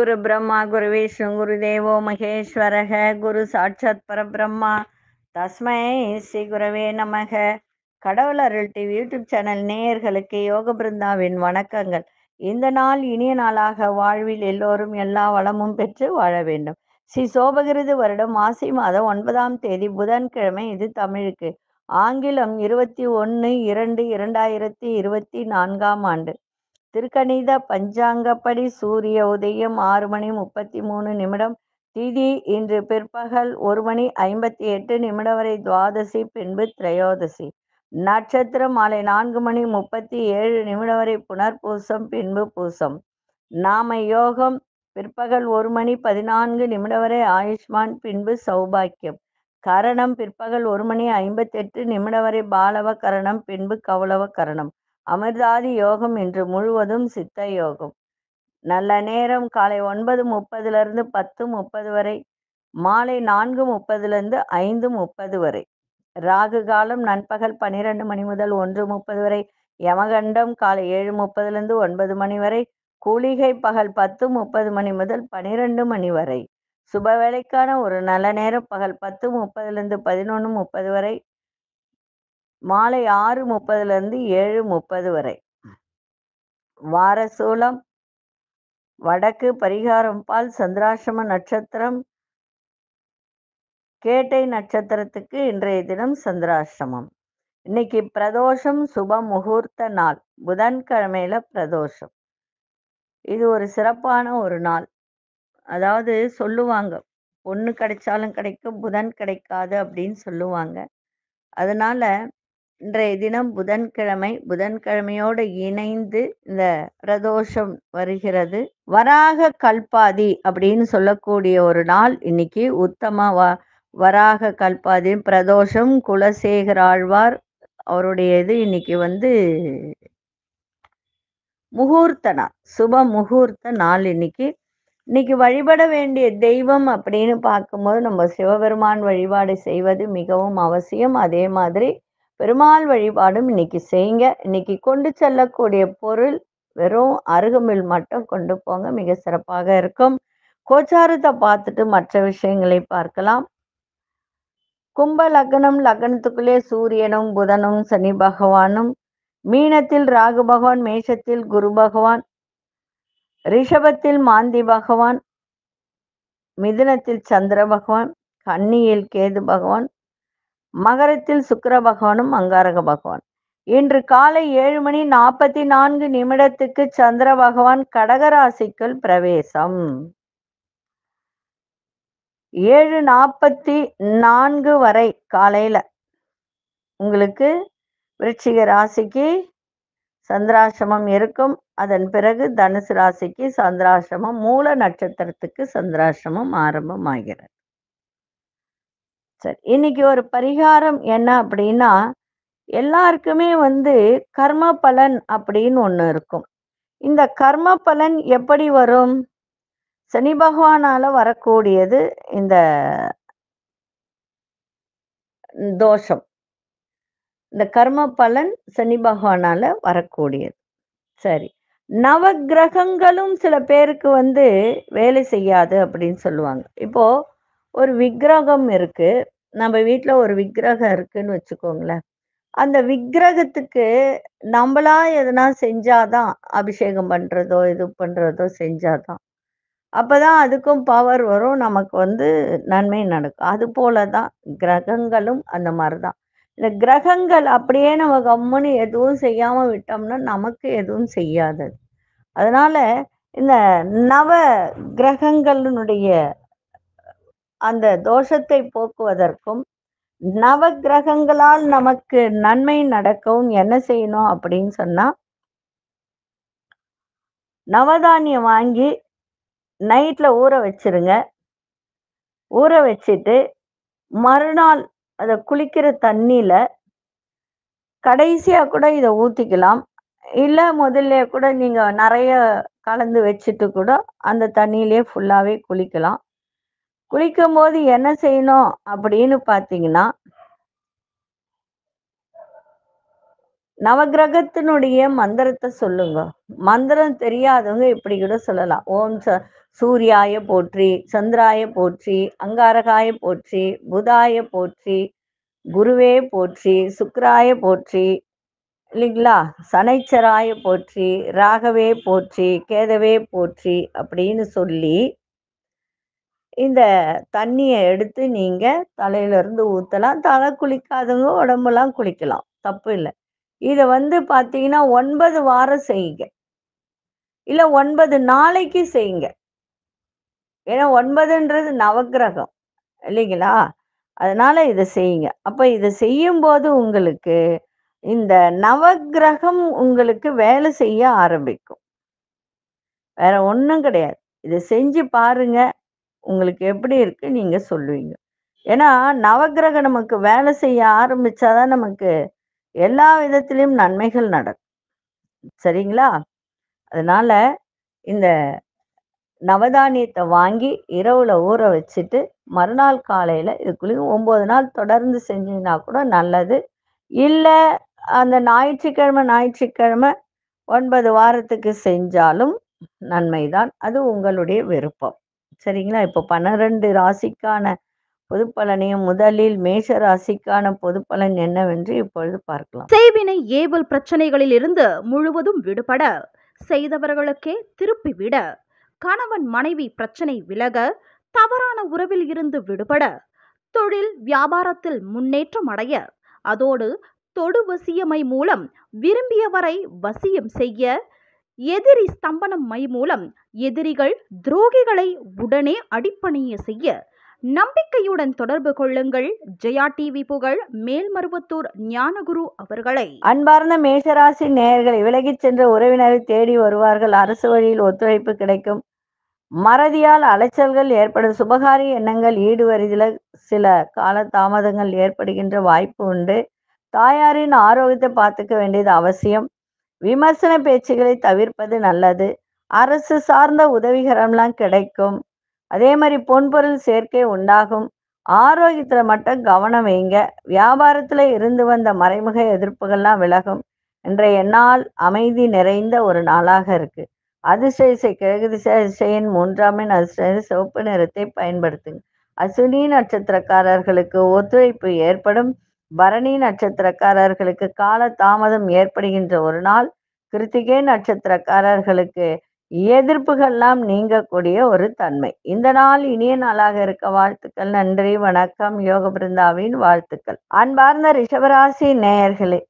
குரு பிரம்மா குரு விஷ்ணு குரு தேவோ மகேஸ்வரக குரு சாட்சாத் பரபிரம்மா தஸ்மை ஸ்ரீ குரவே நமக கடவுள் அருள் டிவி யூடியூப் சேனல் நேயர்களுக்கு யோக பிருந்தாவின் வணக்கங்கள் இந்த நாள் இனிய நாளாக வாழ்வில் எல்லோரும் எல்லா வளமும் பெற்று வாழ வேண்டும் ஸ்ரீ சோபகிருது வருடம் மாசி மாதம் ஒன்பதாம் தேதி புதன்கிழமை இது தமிழுக்கு ஆங்கிலம் இருபத்தி ஒன்று இரண்டு இரண்டாயிரத்தி இருபத்தி நான்காம் ஆண்டு திருக்கணித பஞ்சாங்கப்படி சூரிய உதயம் ஆறு மணி முப்பத்தி மூணு நிமிடம் திதி இன்று பிற்பகல் ஒரு மணி ஐம்பத்தி எட்டு நிமிடம் வரை துவாதசி பின்பு திரையோதசி நட்சத்திரம் மாலை நான்கு மணி முப்பத்தி ஏழு நிமிடம் வரை புனர்பூசம் பின்பு பூசம் நாம யோகம் பிற்பகல் ஒரு மணி பதினான்கு நிமிடம் வரை ஆயுஷ்மான் பின்பு சௌபாக்கியம் கரணம் பிற்பகல் ஒரு மணி ஐம்பத்தெட்டு நிமிடம் வரை பாலவ கரணம் பின்பு கௌளவ கரணம் அமிர்தாதி யோகம் இன்று முழுவதும் சித்த யோகம் நல்ல நேரம் காலை ஒன்பது முப்பதுலேருந்து பத்து முப்பது வரை மாலை நான்கு முப்பதுலேருந்து ஐந்து முப்பது வரை ராகு காலம் நண்பகல் பன்னிரெண்டு மணி முதல் ஒன்று முப்பது வரை யமகண்டம் காலை ஏழு முப்பதுலேருந்து ஒன்பது மணி வரை கூலிகை பகல் பத்து முப்பது மணி முதல் பன்னிரெண்டு மணி வரை சுப வேலைக்கான ஒரு நல்ல நேரம் பகல் பத்து முப்பதுலேருந்து பதினொன்று முப்பது வரை மாலை ஆறு முப்பதுலேருந்து ஏழு முப்பது வரை வாரசூலம் வடக்கு பரிகாரம் பால் சந்திராசிரம நட்சத்திரம் கேட்டை நட்சத்திரத்துக்கு இன்றைய தினம் சந்திராசிரமம் இன்னைக்கு பிரதோஷம் சுப முகூர்த்த நாள் புதன்கிழமையில பிரதோஷம் இது ஒரு சிறப்பான ஒரு நாள் அதாவது சொல்லுவாங்க பொண்ணு கிடைச்சாலும் கிடைக்கும் புதன் கிடைக்காது அப்படின்னு சொல்லுவாங்க அதனால இன்றைய தினம் புதன்கிழமை புதன்கிழமையோடு இணைந்து இந்த பிரதோஷம் வருகிறது வராக கல்பாதி அப்படின்னு சொல்லக்கூடிய ஒரு நாள் இன்னைக்கு உத்தம வ வராக கல்பாதி பிரதோஷம் குலசேகர ஆழ்வார் அவருடைய இது இன்னைக்கு வந்து முகூர்த்த நாள் சுப முகூர்த்த நாள் இன்னைக்கு இன்னைக்கு வழிபட வேண்டிய தெய்வம் அப்படின்னு பார்க்கும்போது நம்ம சிவபெருமான் வழிபாடு செய்வது மிகவும் அவசியம் அதே மாதிரி பெருமாள் வழிபாடும் இன்னைக்கு செய்யுங்க இன்னைக்கு கொண்டு செல்லக்கூடிய பொருள் வெறும் அருகமில் மட்டும் கொண்டு போங்க மிக சிறப்பாக இருக்கும் கோச்சாரத்தை பார்த்துட்டு மற்ற விஷயங்களை பார்க்கலாம் கும்ப லக்னம் லக்னத்துக்குள்ளே சூரியனும் புதனும் சனி பகவானும் மீனத்தில் ராகு பகவான் மேஷத்தில் குரு பகவான் ரிஷபத்தில் மாந்தி பகவான் மிதுனத்தில் சந்திர பகவான் கன்னியில் கேது பகவான் மகரத்தில் சுக்கிர பகவானும் அங்காரக பகவான் இன்று காலை ஏழு மணி நாற்பத்தி நான்கு நிமிடத்துக்கு சந்திர பகவான் கடகராசிக்குள் பிரவேசம் ஏழு நாற்பத்தி நான்கு வரை காலையில உங்களுக்கு விருச்சிக ராசிக்கு சந்திராசிரமம் இருக்கும் அதன் பிறகு தனுசு ராசிக்கு சந்திராசிரமம் மூல நட்சத்திரத்துக்கு சந்திராசிரமம் ஆரம்பமாகிறது சரி இன்னைக்கு ஒரு பரிகாரம் என்ன அப்படின்னா எல்லாருக்குமே வந்து கர்ம பலன் அப்படின்னு ஒன்று இருக்கும் இந்த கர்ம பலன் எப்படி வரும் சனி பகவானால வரக்கூடியது இந்த தோஷம் இந்த கர்ம பலன் சனி பகவானால வரக்கூடியது சரி நவ கிரகங்களும் சில பேருக்கு வந்து வேலை செய்யாது அப்படின்னு சொல்லுவாங்க இப்போ ஒரு விக்கிரகம் இருக்கு நம்ம வீட்டில் ஒரு விக்கிரகம் இருக்குன்னு வச்சுக்கோங்களேன் அந்த விக்கிரகத்துக்கு நம்மளா எதனா செஞ்சாதான் அபிஷேகம் பண்றதோ இது பண்றதோ செஞ்சாதான் அப்பதான் அதுக்கும் பவர் வரும் நமக்கு வந்து நன்மை நடக்கும் அது போல தான் கிரகங்களும் அந்த மாதிரி தான் இந்த கிரகங்கள் அப்படியே நம்ம கம்முன்னு எதுவும் செய்யாம விட்டோம்னா நமக்கு எதுவும் செய்யாதது அதனால இந்த நவ கிரகங்களினுடைய அந்த தோஷத்தை போக்குவதற்கும் நவ கிரகங்களால் நமக்கு நன்மை நடக்கவும் என்ன செய்யணும் அப்படின்னு சொன்னா நவதானியம் வாங்கி நைட்ல ஊற வச்சிருங்க ஊற வச்சுட்டு மறுநாள் அதை குளிக்கிற தண்ணியில கடைசியா கூட இதை ஊத்திக்கலாம் இல்ல முதல்ல கூட நீங்க நிறைய கலந்து வச்சுட்டு கூட அந்த தண்ணியிலே ஃபுல்லாவே குளிக்கலாம் குளிக்கும் போது என்ன செய்யணும் அப்படின்னு பார்த்தீங்கன்னா நவக்கிரகத்தினுடைய மந்திரத்தை சொல்லுங்க மந்திரம் தெரியாதவங்க இப்படி கூட சொல்லலாம் ஓம் ச சூர்யாய போற்றி சந்திராய போற்றி அங்காரகாய போற்றி புதாய போற்றி குருவே போற்றி சுக்கிராய போற்றி இல்லைங்களா சனைச்சராய போற்றி ராகவே போற்றி கேதவே போற்றி அப்படின்னு சொல்லி இந்த தண்ணியை எடுத்து நீங்க தலையில இருந்து ஊத்தலாம் தலை குளிக்காதவங்க உடம்பெல்லாம் குளிக்கலாம் தப்பு இல்லை இதை வந்து பார்த்தீங்கன்னா ஒன்பது வாரம் செய்யுங்க இல்லை ஒன்பது நாளைக்கு செய்யுங்க ஏன்னா ஒன்பதுன்றது நவக்கிரகம் இல்லைங்களா அதனால இதை செய்யுங்க அப்போ இதை செய்யும்போது உங்களுக்கு இந்த நவக்கிரகம் உங்களுக்கு வேலை செய்ய ஆரம்பிக்கும் வேற ஒன்றும் கிடையாது இதை செஞ்சு பாருங்க உங்களுக்கு எப்படி இருக்கு நீங்க சொல்லுவீங்க ஏன்னா நவக்கிரகம் நமக்கு வேலை செய்ய ஆரம்பிச்சாதான் நமக்கு எல்லா விதத்திலையும் நன்மைகள் நடக்கும் சரிங்களா அதனால இந்த நவதானியத்தை வாங்கி இரவுல ஊற வச்சுட்டு மறுநாள் காலையில இதுக்குள்ளேயும் ஒன்பது நாள் தொடர்ந்து செஞ்சீங்கன்னா கூட நல்லது இல்லை அந்த ஞாயிற்றுக்கிழமை ஞாயிற்றுக்கிழமை ஒன்பது வாரத்துக்கு செஞ்சாலும் நன்மைதான் அது உங்களுடைய விருப்பம் சரிங்களா இப்போ பன்னிரெண்டு ராசிக்கான பொதுப்பலனையும் முதலில் மேஷ ராசிக்கான பொதுப்பலன் என்னவென்று இப்பொழுது பார்க்கலாம் செய்வினை ஏவல் பிரச்சனைகளில் இருந்து முழுவதும் விடுபட செய்தவர்களுக்கே திருப்பிவிட கணவன் மனைவி பிரச்சனை விலக தவறான உறவில் இருந்து விடுபட தொழில் வியாபாரத்தில் முன்னேற்றம் அடைய அதோடு தொடு வசியமை மூலம் விரும்பியவரை வசியம் செய்ய எதிரி ஸ்தம்பனம் மை மூலம் எதிரிகள் துரோகிகளை உடனே அடிப்பணிய செய்ய நம்பிக்கையுடன் தொடர்பு கொள்ளுங்கள் ஜெயா டிவி புகழ் மேல்மருவத்தூர் ஞானகுரு அவர்களை அன்பார்ந்த மேஷராசி நேயர்களை விலகிச் சென்ற உறவினரை தேடி வருவார்கள் அரசு வழியில் ஒத்துழைப்பு கிடைக்கும் மறதியால் அலைச்சல்கள் ஏற்படும் சுபகாரி எண்ணங்கள் ஈடுவரிதில் சில கால தாமதங்கள் ஏற்படுகின்ற வாய்ப்பு உண்டு தாயாரின் ஆரோக்கியத்தை பார்த்துக்க வேண்டியது அவசியம் விமர்சன பேச்சுகளை தவிர்ப்பது நல்லது அரசு சார்ந்த உதவிகரம்லாம் கிடைக்கும் அதே மாதிரி பொன்பொருள் சேர்க்கை உண்டாகும் ஆரோக்கியத்துல மட்டும் கவனம் வைங்க வியாபாரத்துல இருந்து வந்த மறைமுக எதிர்ப்புகள்லாம் விலகும் இன்றைய நாள் அமைதி நிறைந்த ஒரு நாளாக இருக்கு அதிசய கிழக்கு திசை அதிசயின் மூன்றாமின் அதிசய சிவப்பு நிறத்தை பயன்படுத்துங்க அசுனி நட்சத்திரக்காரர்களுக்கு ஒத்துழைப்பு ஏற்படும் பரணி நட்சத்திரக்காரர்களுக்கு கால தாமதம் ஏற்படுகின்ற ஒரு நாள் கிருத்திகை நட்சத்திரக்காரர்களுக்கு எதிர்ப்புகள்லாம் நீங்கக்கூடிய ஒரு தன்மை இந்த நாள் இனிய நாளாக இருக்க வாழ்த்துக்கள் நன்றி வணக்கம் யோக பிருந்தாவின் வாழ்த்துக்கள் அன்பார்ந்த ரிஷபராசி நேயர்களே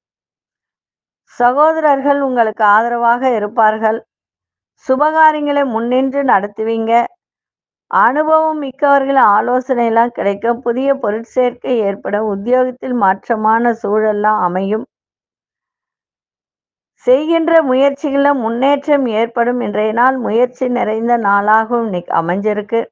சகோதரர்கள் உங்களுக்கு ஆதரவாக இருப்பார்கள் சுபகாரியங்களை முன்னின்று நடத்துவீங்க அனுபவம் மிக்கவர்கள் ஆலோசனை எல்லாம் கிடைக்கும் புதிய பொருட்சேர்க்கை ஏற்படும் உத்தியோகத்தில் மாற்றமான சூழல்லாம் அமையும் செய்கின்ற முயற்சிகளில் முன்னேற்றம் ஏற்படும் இன்றைய நாள் முயற்சி நிறைந்த நாளாகவும் இன்னைக்கு அமைஞ்சிருக்கு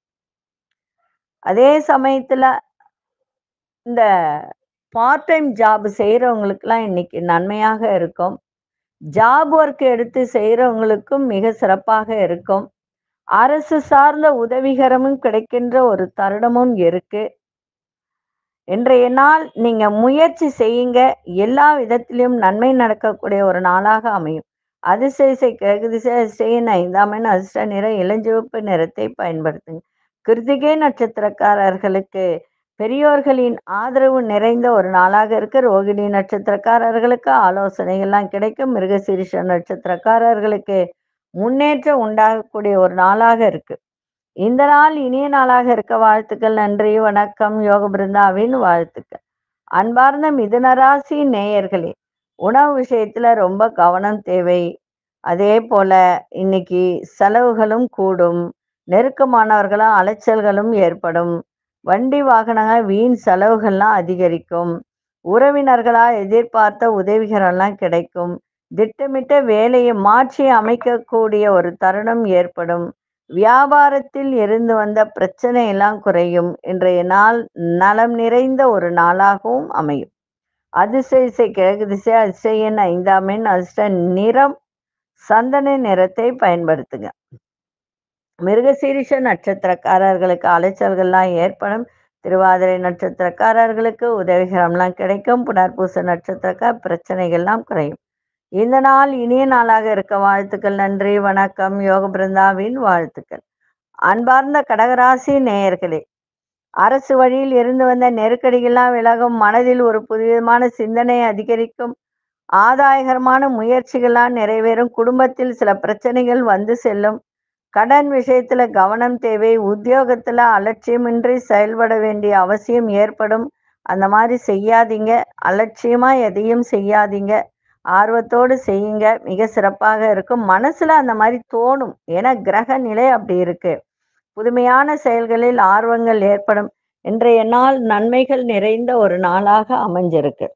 அதே சமயத்துல இந்த பார்ட் டைம் ஜாப் செய்கிறவங்களுக்குலாம் இன்னைக்கு நன்மையாக இருக்கும் ஜாப் ஒர்க் எடுத்து செய்கிறவங்களுக்கும் மிக சிறப்பாக இருக்கும் அரசு சார்ந்த உதவிகரமும் கிடைக்கின்ற ஒரு தருணமும் இருக்கு இன்றைய நாள் நீங்க முயற்சி செய்யுங்க எல்லா விதத்திலும் நன்மை நடக்கக்கூடிய ஒரு நாளாக அமையும் அதிசய கிழக்கு திசை அதிசயின் ஐந்தாம் எண் அதிர்ஷ்ட நிற இளஞ்சிவப்பு நிறத்தை பயன்படுத்துங்க கிருத்திகை நட்சத்திரக்காரர்களுக்கு பெரியோர்களின் ஆதரவு நிறைந்த ஒரு நாளாக இருக்கு ரோகிணி நட்சத்திரக்காரர்களுக்கு ஆலோசனைகள்லாம் கிடைக்கும் மிருகசீரிஷ நட்சத்திரக்காரர்களுக்கு முன்னேற்றம் உண்டாகக்கூடிய ஒரு நாளாக இருக்கு இந்த நாள் இனிய நாளாக இருக்க வாழ்த்துக்கள் நன்றி வணக்கம் யோக பிருந்தாவின் வாழ்த்துக்கள் அன்பார்ந்த மிதுனராசி நேயர்களே உணவு விஷயத்துல ரொம்ப கவனம் தேவை அதே போல இன்னைக்கு செலவுகளும் கூடும் நெருக்கமானவர்களும் அலைச்சல்களும் ஏற்படும் வண்டி வாகனங்கள் வீண் செலவுகள்லாம் அதிகரிக்கும் உறவினர்களா எதிர்பார்த்த உதவிகரெல்லாம் கிடைக்கும் திட்டமிட்ட வேலையை மாற்றி அமைக்கக்கூடிய ஒரு தருணம் ஏற்படும் வியாபாரத்தில் இருந்து வந்த பிரச்சனை எல்லாம் குறையும் இன்றைய நாள் நலம் நிறைந்த ஒரு நாளாகவும் அமையும் அதிசய கிழக்கு திசை அதிசயன் ஐந்தாம் எண் அதிர்ஷ்ட நிறம் சந்தன நிறத்தை பயன்படுத்துங்க மிருகசீரிஷ நட்சத்திரக்காரர்களுக்கு அலைச்சல்கள்லாம் ஏற்படும் திருவாதிரை நட்சத்திரக்காரர்களுக்கு உதவிகரம்லாம் கிடைக்கும் புனர்பூச நட்சத்திரக்கார் பிரச்சனைகள்லாம் குறையும் இந்த நாள் இனிய நாளாக இருக்க வாழ்த்துக்கள் நன்றி வணக்கம் யோக பிருந்தாவின் வாழ்த்துக்கள் அன்பார்ந்த கடகராசி நேயர்களே அரசு வழியில் இருந்து வந்த நெருக்கடிகள்லாம் விலகும் மனதில் ஒரு புதியமான சிந்தனை அதிகரிக்கும் ஆதாயகரமான முயற்சிகள்லாம் நிறைவேறும் குடும்பத்தில் சில பிரச்சனைகள் வந்து செல்லும் கடன் விஷயத்துல கவனம் தேவை உத்தியோகத்துல அலட்சியமின்றி செயல்பட வேண்டிய அவசியம் ஏற்படும் அந்த மாதிரி செய்யாதீங்க அலட்சியமா எதையும் செய்யாதீங்க ஆர்வத்தோடு செய்யுங்க மிக சிறப்பாக இருக்கும் மனசுல அந்த மாதிரி தோணும் ஏன்னா கிரக நிலை அப்படி இருக்கு புதுமையான செயல்களில் ஆர்வங்கள் ஏற்படும் இன்றைய நாள் நன்மைகள் நிறைந்த ஒரு நாளாக அமைஞ்சிருக்கு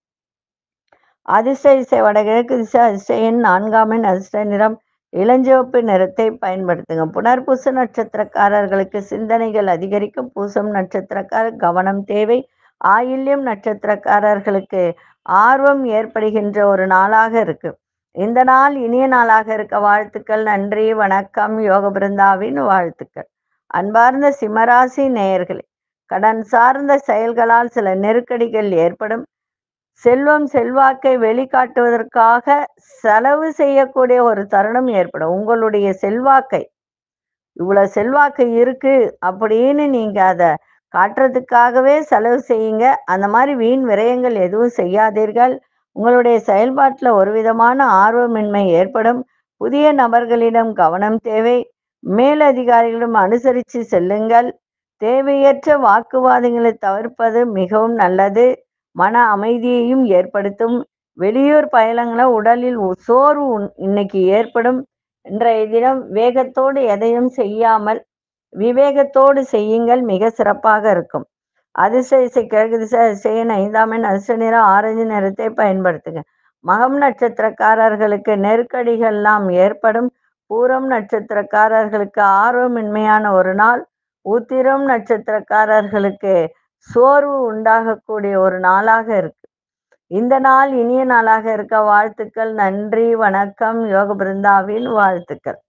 அதிர்ஷ்ட திசை வடகிழக்கு திசை அதிர்ஷ்ட எண் நான்காம் எண் அதிர்ஷ்ட நிறம் இளஞ்சிவப்பு நிறத்தை பயன்படுத்துங்க புனர்பூச நட்சத்திரக்காரர்களுக்கு சிந்தனைகள் அதிகரிக்கும் பூசம் நட்சத்திரக்காரர் கவனம் தேவை ஆயில்யம் நட்சத்திரக்காரர்களுக்கு ஆர்வம் ஏற்படுகின்ற ஒரு நாளாக இருக்கு இந்த நாள் இனிய நாளாக இருக்க வாழ்த்துக்கள் நன்றி வணக்கம் யோக பிருந்தாவின் வாழ்த்துக்கள் அன்பார்ந்த சிம்மராசி நேயர்களே கடன் சார்ந்த செயல்களால் சில நெருக்கடிகள் ஏற்படும் செல்வம் செல்வாக்கை வெளிக்காட்டுவதற்காக செலவு செய்யக்கூடிய ஒரு தருணம் ஏற்படும் உங்களுடைய செல்வாக்கை இவ்வளவு செல்வாக்கு இருக்கு அப்படின்னு நீங்க அதை காட்டுறதுக்காகவே செலவு செய்யுங்க அந்த மாதிரி வீண் விரயங்கள் எதுவும் செய்யாதீர்கள் உங்களுடைய செயல்பாட்டில் ஒரு விதமான ஆர்வமின்மை ஏற்படும் புதிய நபர்களிடம் கவனம் தேவை மேலதிகாரிகளிடம் அனுசரித்து செல்லுங்கள் தேவையற்ற வாக்குவாதங்களை தவிர்ப்பது மிகவும் நல்லது மன அமைதியையும் ஏற்படுத்தும் வெளியூர் பயணங்கள உடலில் உ- சோர்வு உன்- இன்னைக்கு ஏற்படும் இன்றைய தினம் வேகத்தோடு எதையும் செய்யாமல் விவேகத்தோடு செய்யுங்கள் மிக சிறப்பாக இருக்கும் அதிர்ஷ்ட இசை கிழக்கு திசை அதிசயன் ஐந்தாம் எண் அதிர்ஷ்ட நிறம் ஆரஞ்சு நிறத்தை பயன்படுத்துங்க மகம் நட்சத்திரக்காரர்களுக்கு நெருக்கடிகள்லாம் ஏற்படும் பூரம் நட்சத்திரக்காரர்களுக்கு ஆர்வமின்மையான ஒரு நாள் உத்திரம் நட்சத்திரக்காரர்களுக்கு சோர்வு உண்டாகக்கூடிய ஒரு நாளாக இருக்கு இந்த நாள் இனிய நாளாக இருக்க வாழ்த்துக்கள் நன்றி வணக்கம் யோக பிருந்தாவின் வாழ்த்துக்கள்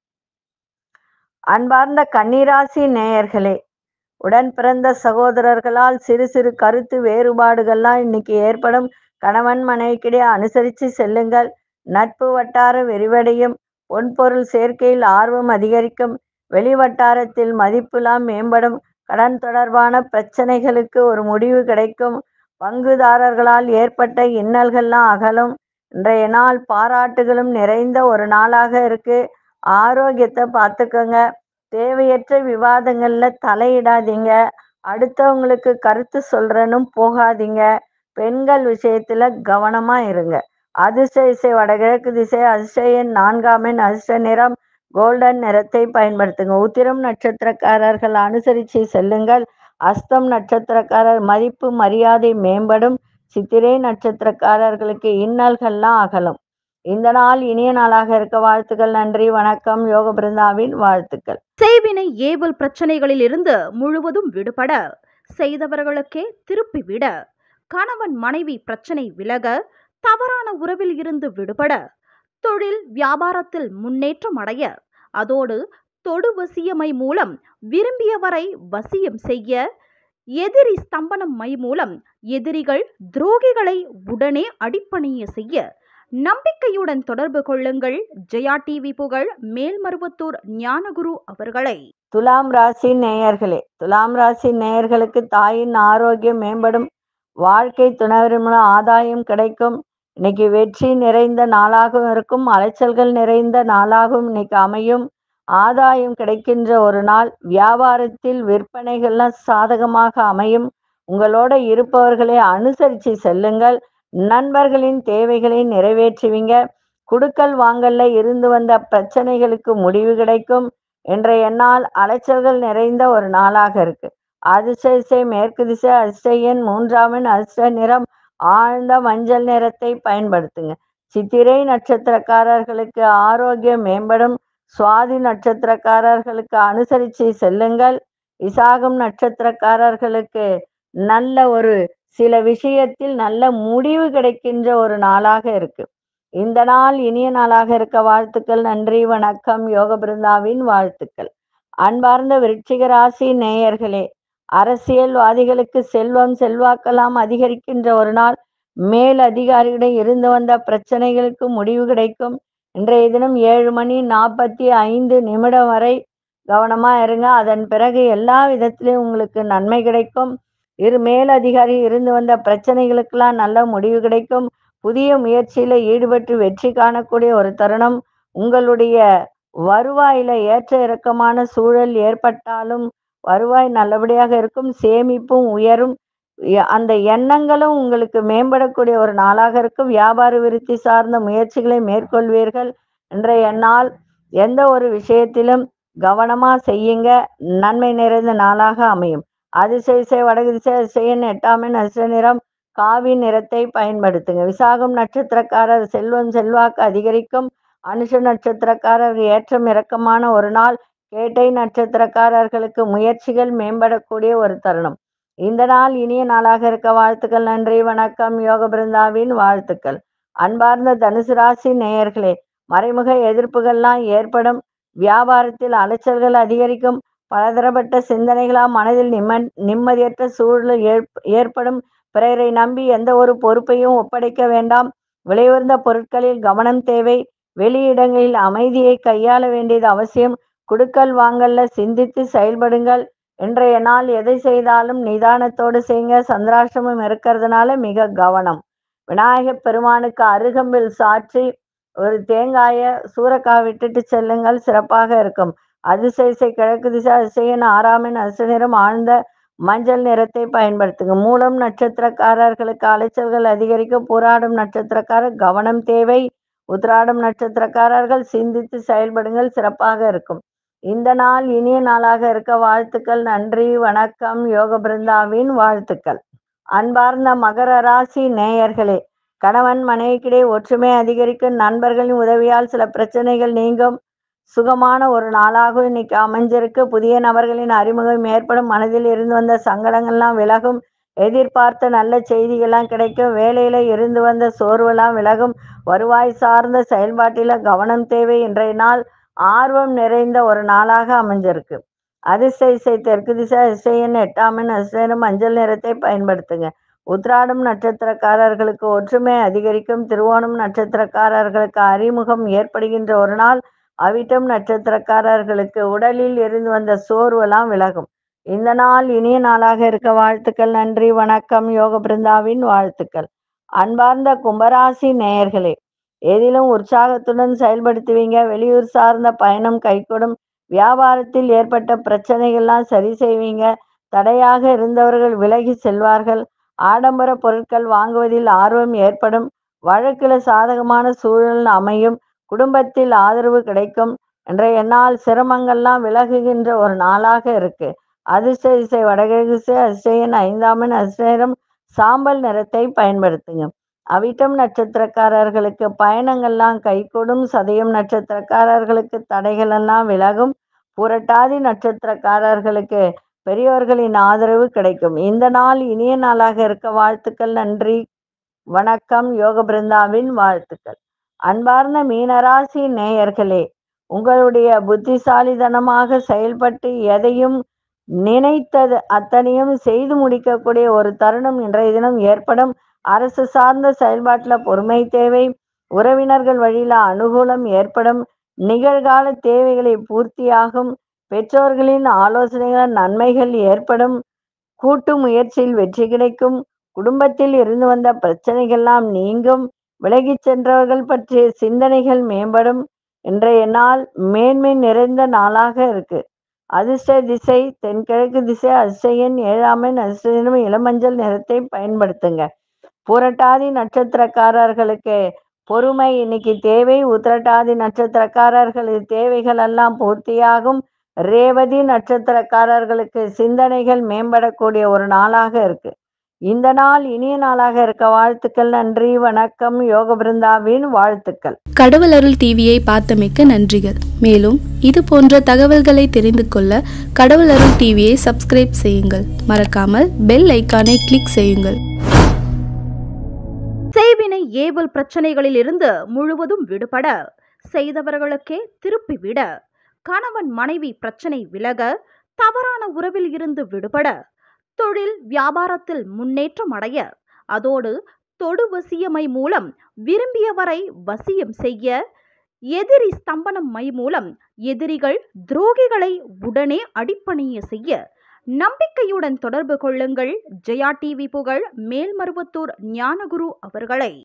அன்பார்ந்த கன்னிராசி நேயர்களே உடன் பிறந்த சகோதரர்களால் சிறு சிறு கருத்து வேறுபாடுகள்லாம் இன்னைக்கு ஏற்படும் கணவன் மனைவிக்கிடையே அனுசரித்து செல்லுங்கள் நட்பு வட்டாரம் விரிவடையும் பொன்பொருள் சேர்க்கையில் ஆர்வம் அதிகரிக்கும் வெளி வட்டாரத்தில் மதிப்புலாம் மேம்படும் கடன் தொடர்பான பிரச்சனைகளுக்கு ஒரு முடிவு கிடைக்கும் பங்குதாரர்களால் ஏற்பட்ட இன்னல்கள்லாம் அகலும் இன்றைய நாள் பாராட்டுகளும் நிறைந்த ஒரு நாளாக இருக்கு ஆரோக்கியத்தை பார்த்துக்கோங்க தேவையற்ற விவாதங்கள்ல தலையிடாதீங்க அடுத்தவங்களுக்கு கருத்து சொல்றேன்னு போகாதீங்க பெண்கள் விஷயத்துல கவனமா இருங்க அதிர்ஷ்ட இசை வடகிழக்கு திசை அதிர்ஷ்ட எண் நான்காம் எண் அதிர்ஷ்ட நிறம் கோல்டன் நிறத்தை பயன்படுத்துங்க உத்திரம் நட்சத்திரக்காரர்கள் அனுசரித்து செல்லுங்கள் அஸ்தம் நட்சத்திரக்காரர் மதிப்பு மரியாதை மேம்படும் சித்திரை நட்சத்திரக்காரர்களுக்கு இன்னல்கள்லாம் அகலும் இந்த நாள் இனிய நாளாக இருக்க வாழ்த்துக்கள் நன்றி வணக்கம் யோக பிருந்தாவின் வாழ்த்துக்கள் செய்வினை ஏவல் பிரச்சனைகளில் இருந்து முழுவதும் விடுபட செய்தவர்களுக்கே திருப்பிவிட கணவன் மனைவி பிரச்சனை விலக தவறான உறவில் இருந்து விடுபட தொழில் வியாபாரத்தில் முன்னேற்றம் அடைய அதோடு தொடு வசியமை மூலம் விரும்பியவரை வசியம் செய்ய எதிரி ஸ்தம்பனம் மை மூலம் எதிரிகள் துரோகிகளை உடனே அடிப்பணிய செய்ய நம்பிக்கையுடன் தொடர்பு கொள்ளுங்கள் ஜெயா டிவி புகழ் மேல்மருவத்தூர் ஞானகுரு அவர்களை துலாம் ராசி நேயர்களே துலாம் ராசி நேயர்களுக்கு தாயின் ஆரோக்கியம் மேம்படும் வாழ்க்கை துணைவரின் மூலம் ஆதாயம் கிடைக்கும் இன்னைக்கு வெற்றி நிறைந்த நாளாகவும் இருக்கும் அலைச்சல்கள் நிறைந்த நாளாகவும் இன்னைக்கு அமையும் ஆதாயம் கிடைக்கின்ற ஒரு நாள் வியாபாரத்தில் விற்பனைகள்லாம் சாதகமாக அமையும் உங்களோட இருப்பவர்களை அனுசரித்து செல்லுங்கள் நண்பர்களின் தேவைகளை நிறைவேற்றுவீங்க குடுக்கல் வாங்கல்ல இருந்து வந்த பிரச்சனைகளுக்கு முடிவு கிடைக்கும் இன்றைய நாள் அலைச்சல்கள் நிறைந்த ஒரு நாளாக இருக்கு அதிர்ஷ்ட திசை மேற்கு திசை அதிர்ஷ்ட எண் மூன்றாம் எண் அதிர்ஷ்ட நிறம் ஆழ்ந்த மஞ்சள் நிறத்தை பயன்படுத்துங்க சித்திரை நட்சத்திரக்காரர்களுக்கு ஆரோக்கியம் மேம்படும் சுவாதி நட்சத்திரக்காரர்களுக்கு அனுசரித்து செல்லுங்கள் விசாகம் நட்சத்திரக்காரர்களுக்கு நல்ல ஒரு சில விஷயத்தில் நல்ல முடிவு கிடைக்கின்ற ஒரு நாளாக இருக்கு இந்த நாள் இனிய நாளாக இருக்க வாழ்த்துக்கள் நன்றி வணக்கம் யோக பிருந்தாவின் வாழ்த்துக்கள் அன்பார்ந்த விருச்சிக ராசி நேயர்களே அரசியல்வாதிகளுக்கு செல்வம் செல்வாக்கெல்லாம் அதிகரிக்கின்ற ஒரு நாள் மேல் அதிகாரிகளிடம் இருந்து வந்த பிரச்சனைகளுக்கு முடிவு கிடைக்கும் இன்றைய தினம் ஏழு மணி நாற்பத்தி ஐந்து நிமிடம் வரை கவனமா இருங்க அதன் பிறகு எல்லா விதத்திலையும் உங்களுக்கு நன்மை கிடைக்கும் இரு மேலதிகாரி இருந்து வந்த பிரச்சனைகளுக்கெல்லாம் நல்ல முடிவு கிடைக்கும் புதிய முயற்சியில ஈடுபட்டு வெற்றி காணக்கூடிய ஒரு தருணம் உங்களுடைய வருவாயில ஏற்ற இறக்கமான சூழல் ஏற்பட்டாலும் வருவாய் நல்லபடியாக இருக்கும் சேமிப்பும் உயரும் எ- அந்த எண்ணங்களும் உங்களுக்கு மேம்படக்கூடிய ஒரு நாளாக இருக்கும் வியாபார விருத்தி சார்ந்த முயற்சிகளை மேற்கொள்வீர்கள் இன்றைய நாள் எந்த ஒரு விஷயத்திலும் கவனமா செய்யுங்க நன்மை நிறைந்த நாளாக அமையும் அதிசய வடகு திசை அதிசயன் எட்டாமின் அதிர்ஷ்ட நிறம் காவி நிறத்தை பயன்படுத்துங்க விசாகம் நட்சத்திரக்காரர் செல்வம் செல்வாக்கு அதிகரிக்கும் அனுஷ நட்சத்திரக்காரர் ஏற்றம் இறக்கமான ஒரு நாள் கேட்டை நட்சத்திரக்காரர்களுக்கு முயற்சிகள் மேம்படக்கூடிய ஒரு தருணம் இந்த நாள் இனிய நாளாக இருக்க வாழ்த்துக்கள் நன்றி வணக்கம் யோக பிருந்தாவின் வாழ்த்துக்கள் அன்பார்ந்த தனுசு ராசி நேயர்களே மறைமுக எதிர்ப்புகள்லாம் ஏற்படும் வியாபாரத்தில் அலைச்சல்கள் அதிகரிக்கும் பலதரப்பட்ட சிந்தனைகளால் மனதில் நிம்ம நிம்மதியற்ற சூழல் ஏற்ப- ஏற்படும் பிறரை நம்பி எந்த ஒரு பொறுப்பையும் ஒப்படைக்க வேண்டாம் விலையுயர்ந்த பொருட்களில் கவனம் தேவை வெளியிடங்களில் அமைதியை கையாள வேண்டியது அவசியம் குடுக்கல் வாங்கல்ல சிந்தித்து செயல்படுங்கள் இன்றைய நாள் எதை செய்தாலும் நிதானத்தோடு செய்யுங்க சந்திராஷ்டமம் இருக்கிறதுனால மிக கவனம் விநாயகப் பெருமானுக்கு அருகம்பில் சாற்றி ஒரு தேங்காயை சூறக்காய் விட்டுட்டு செல்லுங்கள் சிறப்பாக இருக்கும் அதிசயிசை கிழக்கு திசை அதிசயன் ஆறாமின் அசு நிறம் ஆழ்ந்த மஞ்சள் நிறத்தை பயன்படுத்துங்க மூலம் நட்சத்திரக்காரர்களுக்கு அலைச்சல்கள் அதிகரிக்கும் போராடும் நட்சத்திரக்காரர் கவனம் தேவை உத்திராடம் நட்சத்திரக்காரர்கள் சிந்தித்து செயல்படுங்கள் சிறப்பாக இருக்கும் இந்த நாள் இனிய நாளாக இருக்க வாழ்த்துக்கள் நன்றி வணக்கம் யோக பிருந்தாவின் வாழ்த்துக்கள் அன்பார்ந்த மகர ராசி நேயர்களே கணவன் மனைவிக்கிடையே ஒற்றுமை அதிகரிக்கும் நண்பர்களின் உதவியால் சில பிரச்சனைகள் நீங்கும் சுகமான ஒரு நாளாகவும் இன்னைக்கு அமைஞ்சிருக்கு புதிய நபர்களின் அறிமுகம் ஏற்படும் மனதில் இருந்து வந்த சங்கடங்கள்லாம் விலகும் எதிர்பார்த்த நல்ல செய்திகள்லாம் கிடைக்கும் வேலையில இருந்து வந்த சோர்வெல்லாம் விலகும் வருவாய் சார்ந்த செயல்பாட்டில கவனம் தேவை இன்றைய நாள் ஆர்வம் நிறைந்த ஒரு நாளாக அமைஞ்சிருக்கு அதிர்ஷ்ட இசை தெற்கு திசை அதிசயன் எட்டாமின் அதிர்ஷ்டம் மஞ்சள் நிறத்தை பயன்படுத்துங்க உத்ராடம் நட்சத்திரக்காரர்களுக்கு ஒற்றுமை அதிகரிக்கும் திருவோணம் நட்சத்திரக்காரர்களுக்கு அறிமுகம் ஏற்படுகின்ற ஒரு நாள் அவிட்டம் நட்சத்திரக்காரர்களுக்கு உடலில் இருந்து வந்த சோர்வெல்லாம் விலகும் இந்த நாள் இனிய நாளாக இருக்க வாழ்த்துக்கள் நன்றி வணக்கம் யோக பிருந்தாவின் வாழ்த்துக்கள் அன்பார்ந்த கும்பராசி நேயர்களே எதிலும் உற்சாகத்துடன் செயல்படுத்துவீங்க வெளியூர் சார்ந்த பயணம் கைகூடும் வியாபாரத்தில் ஏற்பட்ட பிரச்சனைகள்லாம் சரி செய்வீங்க தடையாக இருந்தவர்கள் விலகி செல்வார்கள் ஆடம்பர பொருட்கள் வாங்குவதில் ஆர்வம் ஏற்படும் வழக்கில் சாதகமான சூழல் அமையும் குடும்பத்தில் ஆதரவு கிடைக்கும் இன்றைய நாள் சிரமங்கள்லாம் விலகுகின்ற ஒரு நாளாக இருக்கு அதிர்ஷ்ட திசை வடகிழக்கு திசை அதிசயன் ஐந்தாமன் அதிர்ஷ்டம் சாம்பல் நிறத்தை பயன்படுத்துங்க அவிட்டம் நட்சத்திரக்காரர்களுக்கு பயணங்கள்லாம் கைகூடும் சதயம் நட்சத்திரக்காரர்களுக்கு தடைகள் எல்லாம் விலகும் புரட்டாதி நட்சத்திரக்காரர்களுக்கு பெரியோர்களின் ஆதரவு கிடைக்கும் இந்த நாள் இனிய நாளாக இருக்க வாழ்த்துக்கள் நன்றி வணக்கம் யோக பிருந்தாவின் வாழ்த்துக்கள் அன்பார்ந்த மீனராசி நேயர்களே உங்களுடைய புத்திசாலித்தனமாக செயல்பட்டு எதையும் நினைத்தது அத்தனையும் செய்து முடிக்கக்கூடிய ஒரு தருணம் இன்றைய தினம் ஏற்படும் அரசு சார்ந்த செயல்பாட்டில் பொறுமை தேவை உறவினர்கள் வழியில அனுகூலம் ஏற்படும் நிகழ்கால தேவைகளை பூர்த்தியாகும் பெற்றோர்களின் ஆலோசனைகள் நன்மைகள் ஏற்படும் கூட்டு முயற்சியில் வெற்றி கிடைக்கும் குடும்பத்தில் இருந்து வந்த பிரச்சனைகள்லாம் நீங்கும் விலகிச் சென்றவர்கள் பற்றிய சிந்தனைகள் மேம்படும் இன்றைய நாள் மேன்மை நிறைந்த நாளாக இருக்கு அதிர்ஷ்ட திசை தென்கிழக்கு திசை அதிசயன் ஏழாமன் அதிர்ஷ்டம் இளமஞ்சள் நிறத்தை பயன்படுத்துங்க பூரட்டாதி நட்சத்திரக்காரர்களுக்கு பொறுமை இன்னைக்கு தேவை உத்திரட்டாதி நட்சத்திரக்காரர்களின் தேவைகள் எல்லாம் பூர்த்தியாகும் ரேவதி நட்சத்திரக்காரர்களுக்கு சிந்தனைகள் மேம்படக்கூடிய ஒரு நாளாக இருக்கு இந்த நாள் இனிய நாளாக இருக்க வாழ்த்துக்கள் நன்றி வணக்கம் யோக பிருந்தாவின் வாழ்த்துக்கள் கடவுள் அருள் டிவியை பார்த்தமைக்க நன்றிகள் மேலும் இது போன்ற தகவல்களை தெரிந்து கொள்ள கடவுள் அருள் டிவியை சப்ஸ்கிரைப் செய்யுங்கள் மறக்காமல் பெல் ஐக்கானை கிளிக் செய்யுங்கள் செய்வினை ஏவல் பிரச்சனைகளில் இருந்து முழுவதும் விடுபட செய்தவர்களுக்கே திருப்பி விட கணவன் மனைவி பிரச்சனை விலக தவறான உறவில் இருந்து விடுபட தொழில் வியாபாரத்தில் முன்னேற்றம் அடைய அதோடு தொடு வசியமை மூலம் விரும்பியவரை வசியம் செய்ய எதிரி ஸ்தம்பனம் மை மூலம் எதிரிகள் துரோகிகளை உடனே அடிப்பணிய செய்ய நம்பிக்கையுடன் தொடர்பு கொள்ளுங்கள் ஜெயா டிவி புகழ் மேல்மருவத்தூர் ஞானகுரு அவர்களை